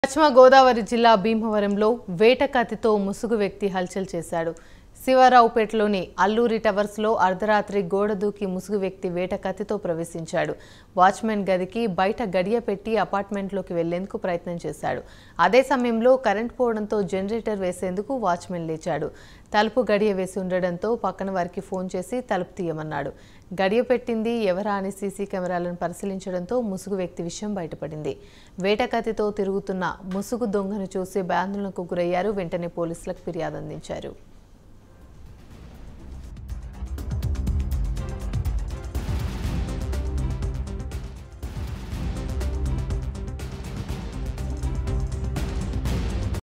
పశ్చిమ గోదావరి జిల్లా భీమవరంలో వేట కత్తితో ముసుగు వ్యక్తి హల్చల్ చేశాడు శివరావుపేటలోని అల్లూరి టవర్స్లో అర్ధరాత్రి గోడ దూకి ముసుగు వ్యక్తి వేట కత్తితో ప్రవేశించాడు వాచ్మెన్ గదికి బయట గడియ పెట్టి అపార్ట్మెంట్లోకి వెళ్లేందుకు ప్రయత్నం చేశాడు అదే సమయంలో కరెంట్ పోవడంతో జనరేటర్ వేసేందుకు వాచ్మెన్ లేచాడు తలుపు గడియ వేసి ఉండడంతో పక్కన వారికి ఫోన్ చేసి తలుపు తీయమన్నాడు గడియ పెట్టింది ఎవరా అని సీసీ కెమెరాలను పరిశీలించడంతో ముసుగు వ్యక్తి విషయం బయటపడింది వేట కత్తితో తిరుగుతున్న ముసుగు దొంగను చూసి భయాందోళనకు గురయ్యారు వెంటనే పోలీసులకు ఫిర్యాదు అందించారు